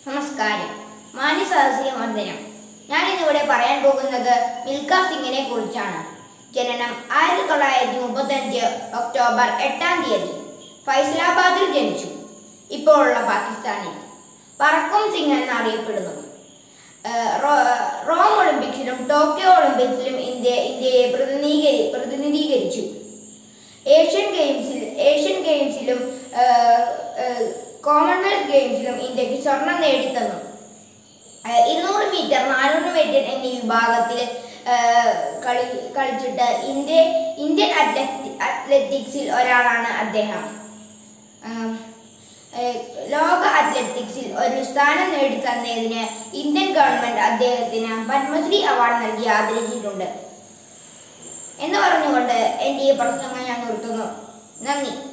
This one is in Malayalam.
നമസ്കാരം മാന്യ സദസ്സിയ വന്ദനം ഞാൻ ഇന്നിവിടെ പറയാൻ പോകുന്നത് മിൽഖ സിംഗിനെ കുറിച്ചാണ് ജനനം ആയിരത്തി തൊള്ളായിരത്തി മുപ്പത്തഞ്ച് ഒക്ടോബർ എട്ടാം തീയതി ഫൈസലാബാദിൽ ജനിച്ചു ഇപ്പോഴുള്ള പാകിസ്ഥാനിൽ പറക്കും സിംഗ് എന്നറിയപ്പെടുന്നു ഏഹ് റോ- റോം ഒളിമ്പിക്സിലും ടോക്കിയോ ഒളിമ്പിക്സിലും ഇന്ത്യ ഇന്ത്യയെ പ്രതിനിധീകരി പ്രതിനിധീകരിച്ചു ഏഷ്യൻ ഗെയിംസിൽ ഏഷ്യൻ ഗെയിംസിലും ഏഹ്, ഏഹ്, കോമൺവെൽത്ത് ഗെയിംസിലും ഇന്ത്യക്ക് സ്വർണം നേടിത്തന്നു ഏഹ്, ഇരുന്നൂറ് മീറ്റർ നാനൂറ് മീറ്റർ എന്നീ വിഭാഗത്തിൽ ഏഹ്, കളി കളിച്ചിട്ട് ഇന്ത്യ ഇന്ത്യൻ അത്ലറ്റി അത്ലറ്റിക്സിൽ ഒരാളാണ് അദ്ദേഹം ആം, ഏഹ്, ലോക അത്ലറ്റിക്സിൽ ഒരു സ്ഥാനം നേടിത്തന്നതിന് ഇന്ത്യൻ ഗവൺമെന്റ് അദ്ദേഹത്തിന് പത്മശ്രീ അവാർഡ് നൽകി ആദരിച്ചിട്ടുണ്ട് എന്ന് പറഞ്ഞുകൊണ്ട് എൻ്റെ ഈ പ്രസംഗം ഞാൻ നിർത്തുന്നു നന്ദി